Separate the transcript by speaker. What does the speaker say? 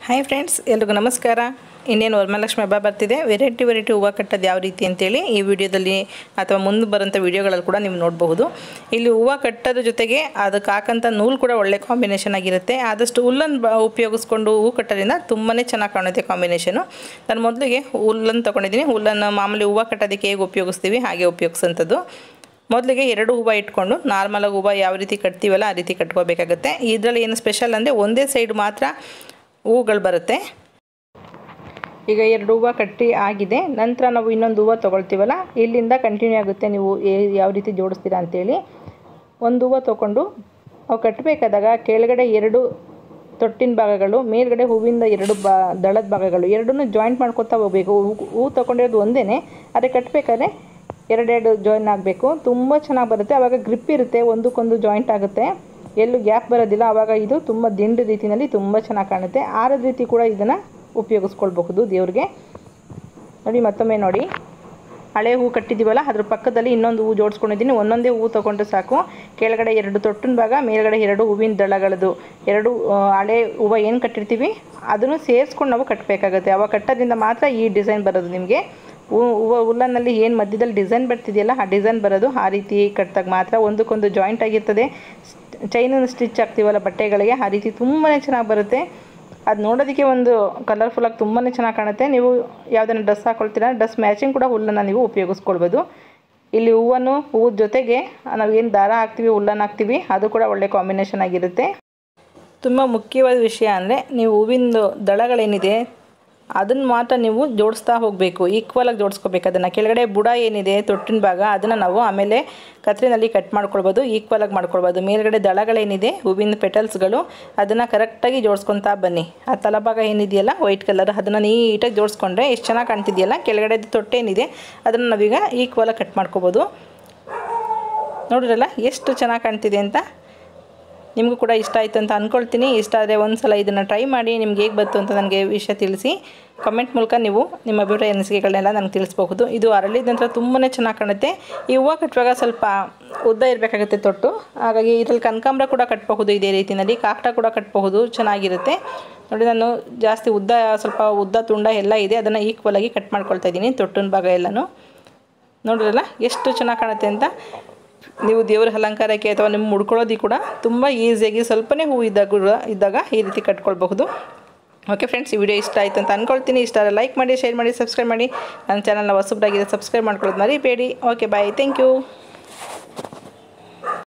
Speaker 1: hi friends ಎಲ್ರಿಗೂ ನಮಸ್ಕಾರ ಇನ್ನೇನು ವರಮಹಾಲಕ್ಷ್ಮಿ ಹಬ್ಬ ಬರ್ತಿದೆ ವೆರೈಟಿ ವೆರೈಟಿ ಹೂವು ಕಟ್ಟೋದು ಯಾವ ರೀತಿ ಅಂತೇಳಿ ಈ ವಿಡಿಯೋದಲ್ಲಿ ಅಥವಾ ಮುಂದೆ ಬರೋಂಥ ವಿಡಿಯೋಗಳಲ್ಲಿ ಕೂಡ ನೀವು ನೋಡಬಹುದು ಇಲ್ಲಿ ಹೂವು ಕಟ್ಟೋದ್ರ ಜೊತೆಗೆ ಅದಕ್ಕೆ ಹಾಕೋಂಥ ನೂಲು ಕೂಡ ಒಳ್ಳೆ ಕಾಂಬಿನೇಷನ್ ಆಗಿರುತ್ತೆ ಆದಷ್ಟು ಹುಲ್ಲನ್ನು ಬ ಉಪಯೋಗಿಸ್ಕೊಂಡು ಹೂವು ಕಟ್ಟೋದ್ರಿಂದ ತುಂಬಾ ಚೆನ್ನಾಗಿ ಕಾಣುತ್ತೆ ಕಾಂಬಿನೇಷನು ನಾನು ಮೊದಲಿಗೆ ಹುಲ್ಲನ್ನು ತೊಗೊಂಡಿದ್ದೀನಿ ಹುಲ್ಲನ್ನು ಮಾಮೂಲಿ ಹೂವು ಕಟ್ಟೋದಕ್ಕೆ ಹೇಗೆ ಉಪಯೋಗಿಸ್ತೀವಿ ಹಾಗೆ ಉಪಯೋಗಿಸೋಂಥದ್ದು ಮೊದಲಿಗೆ ಎರಡು ಹೂವು ಇಟ್ಕೊಂಡು ನಾರ್ಮಲಾಗಿ ಹೂವು ಯಾವ ರೀತಿ ಕಟ್ತೀವಲ್ಲ ಆ ರೀತಿ ಕಟ್ಕೋಬೇಕಾಗುತ್ತೆ ಇದರಲ್ಲಿ ಏನು ಸ್ಪೆಷಲ್ ಅಂದರೆ ಒಂದೇ ಸೈಡ್ ಮಾತ್ರ ಹೂವುಗಳು ಬರುತ್ತೆ ಈಗ ಎರಡು ಹೂವು ಕಟ್ಟಿ ಆಗಿದೆ ನಂತರ ನಾವು ಇನ್ನೊಂದು ಹೂವು ತೊಗೊಳ್ತೀವಲ್ಲ ಇಲ್ಲಿಂದ ಕಂಟಿನ್ಯೂ ಆಗುತ್ತೆ ನೀವು ಏ- ಯಾವ ರೀತಿ ಜೋಡಿಸ್ತೀರಾ ಅಂತೇಳಿ ಒಂದು ಹೂವು ತೊಗೊಂಡು ಅವು ಕಟ್ಟಬೇಕಾದಾಗ ಕೆಳಗಡೆ ಎರಡು ತೊಟ್ಟಿನ ಭಾಗಗಳು ಮೇಲ್ಗಡೆ ಹೂವಿಂದ ಎರಡು ಬಾ ದಳದ ಭಾಗಗಳು ಎರಡನ್ನೂ ಜಾಯಿಂಟ್ ಮಾಡ್ಕೊತಾ ಹೋಗಬೇಕು ಹೂ ಹೂ ತೊಗೊಂಡಿರೋದು ಒಂದೇ ಆದರೆ ಕಟ್ಟಬೇಕಾದ್ರೆ ಎರಡೆರಡು ಜಾಯಿನ್ ಆಗಬೇಕು ತುಂಬ ಚೆನ್ನಾಗಿ ಬರುತ್ತೆ ಆವಾಗ ಗ್ರಿಪ್ ಇರುತ್ತೆ ಒಂದಕ್ಕೊಂದು ಜಾಯಿಂಟ್ ಆಗುತ್ತೆ ಎಲ್ಲೂ ಗ್ಯಾಪ್ ಬರೋದಿಲ್ಲ ಆವಾಗ ಇದು ತುಂಬ ದಿಂಡು ರೀತಿಯಲ್ಲಿ ತುಂಬ ಚೆನ್ನಾಗಿ ಕಾಣುತ್ತೆ ಆರದ ರೀತಿ ಕೂಡ ಇದನ್ನು ಉಪಯೋಗಿಸ್ಕೊಳ್ಬಹುದು ದೇವ್ರಿಗೆ ನೋಡಿ ಮತ್ತೊಮ್ಮೆ ನೋಡಿ ಹಳೆ ಹೂ ಕಟ್ಟಿದ್ದೀವಲ್ಲ ಅದ್ರ ಪಕ್ಕದಲ್ಲಿ ಇನ್ನೊಂದು ಹೂ ಜೋಡಿಸ್ಕೊಂಡಿದ್ದೀನಿ ಒಂದೊಂದೇ ಹೂ ತೊಗೊಂಡ್ರೆ ಸಾಕು ಕೆಳಗಡೆ ಎರಡು ತೊಟ್ಟಿನ ಭಾಗ ಮೇಲ್ಗಡೆ ಎರಡು ಹೂವಿನ ದಳಗಳದು ಎರಡು ಆ, ಹಳೆ ಹೂವು ಏನು ಕಟ್ಟಿರ್ತೀವಿ ಅದನ್ನು ಸೇರಿಸ್ಕೊಂಡು ನಾವು ಕಟ್ಟಬೇಕಾಗುತ್ತೆ ಅವಾಗ ಕಟ್ಟೋದ್ರಿಂದ ಮಾತ್ರ ಈ ಡಿಸೈನ್ ಬರೋದು ನಿಮಗೆ ಹೂ ಹೂವು ಹುಲ್ಲನ್ನಲ್ಲಿ ಏನು ಮಧ್ಯದಲ್ಲಿ ಡಿಸೈನ್ ಬರ್ತಿದೆಯಲ್ಲ ಆ ಡಿಸೈನ್ ಬರೋದು ಆ ರೀತಿ ಕಟ್ಟಿದಾಗ ಮಾತ್ರ ಒಂದಕ್ಕೊಂದು ಜಾಯಿಂಟ್ ಆಗಿರ್ತದೆ ಚೈನನ್ನು ಸ್ಟಿಚ್ ಆಗ್ತೀವಲ್ಲ ಬಟ್ಟೆಗಳಿಗೆ ಆ ರೀತಿ ತುಂಬಾ ಚೆನ್ನಾಗಿ ಬರುತ್ತೆ ಅದು ನೋಡೋದಕ್ಕೆ ಒಂದು ಕಲರ್ಫುಲ್ಲಾಗಿ ತುಂಬಾ ಚೆನ್ನಾಗಿ ಕಾಣುತ್ತೆ ನೀವು ಯಾವುದನ್ನು ಡ್ರೆಸ್ ಹಾಕೊಳ್ತೀರಾ ಡ್ರೆಸ್ ಮ್ಯಾಚಿಂಗ್ ಕೂಡ ಹುಲ್ಲನ್ನು ನೀವು ಉಪಯೋಗಿಸ್ಕೊಳ್ಬೋದು ಇಲ್ಲಿ ಹೂವನ್ನು ಹೂವು ಜೊತೆಗೆ ನಾವು ಏನು ದಾರ ಹಾಕ್ತೀವಿ ಹುಲ್ಲನ್ನು ಹಾಕ್ತೀವಿ ಅದು ಕೂಡ ಒಳ್ಳೆ ಕಾಂಬಿನೇಷನ್ ಆಗಿರುತ್ತೆ ತುಂಬ ಮುಖ್ಯವಾದ ವಿಷಯ ಅಂದರೆ ನೀವು ಹೂವಿಂದು ದಳಗಳೇನಿದೆ ಅದನ್ನು ಮಾತ್ರ ನೀವು ಜೋಡಿಸ್ತಾ ಹೋಗಬೇಕು ಈಕ್ವಲಾಗಿ ಜೋಡಿಸ್ಕೋಬೇಕು ಅದನ್ನು ಕೆಳಗಡೆ ಬುಡ ಏನಿದೆ ತೊಟ್ಟಿನ ಭಾಗ ಅದನ್ನು ನಾವು ಆಮೇಲೆ ಕತ್ರಿನಲ್ಲಿ ಕಟ್ ಮಾಡ್ಕೊಳ್ಬೋದು ಈಕ್ವಲಾಗಿ ಮಾಡ್ಕೊಳ್ಬೋದು ಮೇಲ್ಗಡೆ ದಳಗಳೇನಿದೆ ಹೂವಿನ ಪೆಟಲ್ಸ್ಗಳು ಅದನ್ನು ಕರೆಕ್ಟಾಗಿ ಜೋಡಿಸ್ಕೊತಾ ಬನ್ನಿ ಆ ತಲಭಾಗ ಏನಿದೆಯಲ್ಲ ವೈಟ್ ಕಲರ್ ಅದನ್ನು ನೀಟಾಗಿ ಜೋಡಿಸ್ಕೊಂಡ್ರೆ ಎಷ್ಟು ಚೆನ್ನಾಗಿ ಕಾಣ್ತಿದೆಯಲ್ಲ ಕೆಳಗಡೆ ತೊಟ್ಟೇನಿದೆ ಅದನ್ನು ನಾವೀಗ ಈಕ್ವಲಾಗಿ ಕಟ್ ಮಾಡ್ಕೋಬೋದು ನೋಡಿರಲ್ಲ ಎಷ್ಟು ಚೆನ್ನಾಗಿ ಕಾಣ್ತಿದೆ ಅಂತ ನಿಮಗೂ ಕೂಡ ಇಷ್ಟ ಆಯಿತು ಅಂತ ಅಂದ್ಕೊಳ್ತೀನಿ ಇಷ್ಟ ಆದರೆ ಒಂದು ಸಲ ಇದನ್ನು ಟ್ರೈ ಮಾಡಿ ನಿಮ್ಗೆ ಹೇಗೆ ಬಂತು ಅಂತ ನನಗೆ ವಿಷಯ ತಿಳಿಸಿ ಕಮೆಂಟ್ ಮೂಲಕ ನೀವು ನಿಮ್ಮ ಅಭಿಪ್ರಾಯ ಅನಿಸಿಕೆಗಳನ್ನೆಲ್ಲ ನನಗೆ ತಿಳಿಸ್ಬಹುದು ಇದು ಅರಳಿದ ನಂತರ ತುಂಬಾ ಚೆನ್ನಾಗಿ ಕಾಣುತ್ತೆ ಈ ಹೂವು ಕಟ್ಟುವಾಗ ಸ್ವಲ್ಪ ಉದ್ದ ಇರಬೇಕಾಗುತ್ತೆ ತೊಟ್ಟು ಹಾಗಾಗಿ ಇದರಲ್ಲಿ ಕನಕಾಂಬರ ಕೂಡ ಕಟ್ಟಬಹುದು ಇದೇ ರೀತಿಯಲ್ಲಿ ಕಾಕಟ ಕೂಡ ಕಟ್ಟಬಹುದು ಚೆನ್ನಾಗಿರುತ್ತೆ ನೋಡಿ ನಾನು ಜಾಸ್ತಿ ಉದ್ದ ಸ್ವಲ್ಪ ಉದ್ದ ತುಂಡ ಎಲ್ಲ ಇದೆ ಅದನ್ನು ಈಕ್ವಲಾಗಿ ಕಟ್ ಮಾಡ್ಕೊಳ್ತಾ ಇದ್ದೀನಿ ತೊಟ್ಟಿನ ಭಾಗ ಎಲ್ಲನೂ ನೋಡಿರಲ್ಲ ಎಷ್ಟು ಚೆನ್ನಾಗಿ ಕಾಣುತ್ತೆ ಅಂತ ನೀವು ದೇವರ ಅಲಂಕಾರಕ್ಕೆ ಅಥವಾ ನಿಮ್ಮ ಮುಡ್ಕೊಳ್ಳೋದಕ್ಕೆ ಕೂಡ ತುಂಬ ಈಸಿಯಾಗಿ ಸ್ವಲ್ಪನೇ ಹೂ ಇದ್ದಾಗ ಕೂಡ ಇದ್ದಾಗ ಈ ರೀತಿ ಕಟ್ಕೊಳ್ಬಹುದು ಓಕೆ ಫ್ರೆಂಡ್ಸ್ ಈ ವಿಡಿಯೋ ಇಷ್ಟ ಆಯಿತು ಅಂತ ಅಂದ್ಕೊಳ್ತೀನಿ ಇಷ್ಟ ಆದರೆ ಲೈಕ್ ಮಾಡಿ ಶೇರ್ ಮಾಡಿ ಸಬ್ಸ್ಕ್ರೈಬ್ ಮಾಡಿ ನನ್ನ ಚಾನಲ್ನ ಹೊಸಬ್ರಾಗಿದೆ ಸಬ್ಸ್ಕ್ರೈಬ್ ಮಾಡ್ಕೊಳ್ಳೋದು ಮರಿಬೇಡಿ ಓಕೆ ಬಾಯ್ ಥ್ಯಾಂಕ್ ಯು